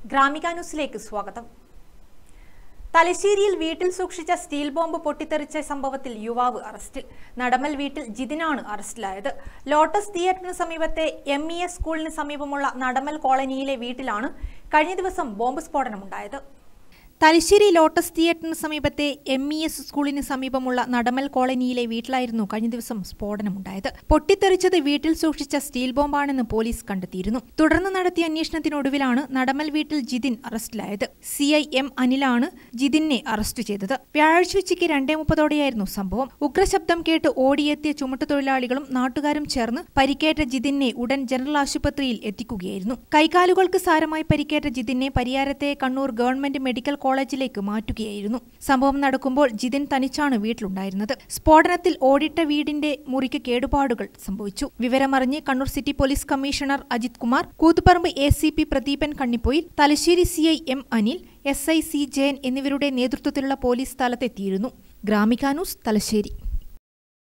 ഗ്രാമിക ന്യൂസിലേക്ക് സ്വാഗതം തലശ്ശേരിയിൽ വീട്ടിൽ സൂക്ഷിച്ച സ്റ്റീൽ ബോംബ് പൊട്ടിത്തെറിച്ച സംഭവത്തിൽ യുവാവ് അറസ്റ്റിൽ നടമൽ വീട്ടിൽ ജിതിനാണ് അറസ്റ്റിലായത് ലോട്ടസ് തിയേറ്ററിന് സമീപത്തെ എം ഇ എസ് സ്കൂളിന് സമീപമുള്ള നടമൽ കോളനിയിലെ വീട്ടിലാണ് കഴിഞ്ഞ ദിവസം ബോംബ് സ്ഫോടനമുണ്ടായത് തലശ്ശേരി ലോട്ടസ് തിയേറ്ററിന് സമീപത്തെ എം ഇ എസ് സ്കൂളിന് സമീപമുള്ള നടമൽ കോളനിയിലെ വീട്ടിലായിരുന്നു കഴിഞ്ഞ ദിവസം സ്ഫോടനമുണ്ടായത് പൊട്ടിത്തെറിച്ചത് വീട്ടിൽ സൂക്ഷിച്ച സ്റ്റീൽ ബോംബാണെന്ന് പോലീസ് കണ്ടെത്തിയിരുന്നു തുടർന്ന് നടത്തിയ അന്വേഷണത്തിനൊടുവിലാണ് നടമൽ വീട്ടിൽ ജിതിൻ അറസ്റ്റിലായത് സി ഐ എം അനിലാണ് ജിതിനെ അറസ്റ്റ് ചെയ്തത് വ്യാഴാഴ്ച ഉച്ചയ്ക്ക് രണ്ടേ മുപ്പതോടെയായിരുന്നു സംഭവം ഉഗ്രശബ്ദം കേട്ട് ഓടിയെത്തിയ ചുമട്ടുതൊഴിലാളികളും നാട്ടുകാരും ചേർന്ന് പരിക്കേറ്റ ജിതിനെ ഉടൻ ജനറൽ ആശുപത്രിയിൽ എത്തിക്കുകയായിരുന്നു കൈകാലുകൾക്ക് സാരമായി പരിക്കേറ്റ ജിതിനെ പരിയാരത്തെ കണ്ണൂർ ഗവൺമെന്റ് മെഡിക്കൽ കോളേജിലേക്ക് മാറ്റുകയായിരുന്നു സംഭവം നടക്കുമ്പോൾ ജിതിൻ തനിച്ചാണ് വീട്ടിലുണ്ടായിരുന്നത് സ്ഫോടനത്തിൽ ഓടിട്ട വീടിന്റെ മുറിക്ക് കേടുപാടുകൾ സംഭവിച്ചു വിവരമറിഞ്ഞ് Kannur city police commissioner Ajith Kumar Koothuparamba A C P Pradeepan Kannipoyil Thalassery C I M Anil S I C Jayan എന്നിവരുടെ നേതൃത്വത്തിലുള്ള പോലീസ് സ്ഥലത്തെത്തിയിരുന്നു ഗ്രാമിക ന്യൂസ് തലശ്ശേരി